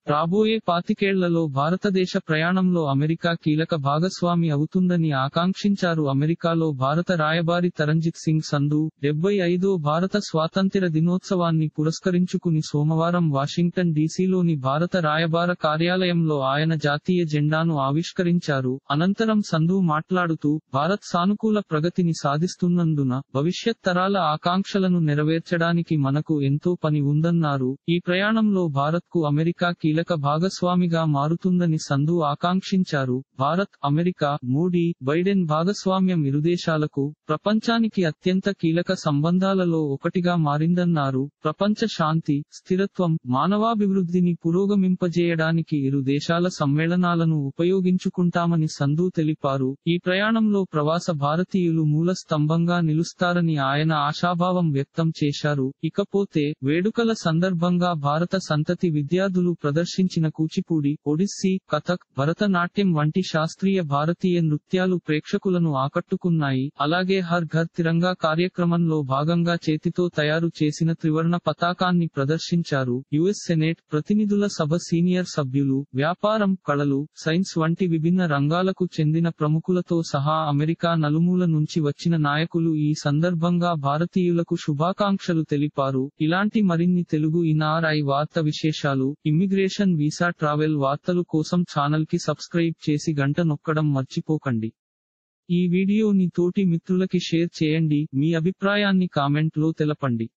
రాబోయే పాతికేళ్లలో భారతదేశ ప్రయాణంలో అమెరికా కీలక భాగస్వామి అవుతుందని ఆకాంక్షించారు అమెరికాలో భారత రాయబారి తరంజిత్ సింగ్ సంధు డెబ్బై ఐదో భారత స్వాతంత్ర్య దినోత్సవాన్ని పురస్కరించుకుని సోమవారం వాషింగ్టన్ డీసీలోని భారత రాయబార కార్యాలయంలో ఆయన జాతీయ జెండాను ఆవిష్కరించారు అనంతరం సంధు మాట్లాడుతూ భారత్ సానుకూల ప్రగతిని సాధిస్తున్నందున భవిష్యత్ తరాల ఆకాంక్షలను నెరవేర్చడానికి మనకు ఎంతో పని ఉందన్నారు ఈ ప్రయాణంలో భారత్ కు అమెరికా కీలక భాగస్వామిగా మారుతుందని సంధు ఆకాంక్షించారు భారత్ అమెరికా మోడీ బైడెన్ భాగస్వామ్యం ఇరుదేశాలకు ప్రపంచానికి అత్యంత కీలక సంబంధాలలో ఒకటిగా మారిందన్నారు ప్రపంచ శాంతి స్థిరత్వం మానవాభివృద్ధిని పురోగమింపజేయడానికి ఇరు దేశాల సమ్మేళనాలను ఉపయోగించుకుంటామని సంధు తెలిపారు ఈ ప్రయాణంలో ప్రవాస భారతీయులు మూల స్తంభంగా నిలుస్తారని ఆయన ఆశాభావం వ్యక్తం చేశారు ఇకపోతే వేడుకల సందర్భంగా భారత సంతతి విద్యార్థులు ప్రదర్శించిన కూచిపూడి ఒడిస్సీ కథక్ భరతనాట్యం వంటి శాస్త్రీయ భారతీయ నృత్యాలు ప్రేక్షకులను ఆకట్టుకున్నాయి అలాగే హర్ ఘర్ తిరంగా కార్యక్రమంలో భాగంగా చేతితో తయారు చేసిన త్రివర్ణ పతాకాన్ని ప్రదర్శించారు యుఎస్ సెనేట్ ప్రతినిధుల సభ సీనియర్ సభ్యులు వ్యాపారం కళలు సైన్స్ వంటి విభిన్న రంగాలకు చెందిన ప్రముఖులతో సహా అమెరికా నలుమూల నుంచి వచ్చిన నాయకులు ఈ సందర్భంగా భారతీయులకు శుభాకాంక్షలు తెలిపారు ఇలాంటి మరిన్ని తెలుగు ఇన్ఆర్ఐ వార్త విశేషాలు ఇమ్మిగ్రేషన్ వీసా ట్రావెల్ వార్తలు కోసం ఛానల్ కి సబ్స్క్రైబ్ చేసి గంట నొక్కడం మర్చిపోకండి ఈ వీడియోని తోటి మిత్రులకి షేర్ చేయండి మీ అభిప్రాయాన్ని కామెంట్ లో తెలపండి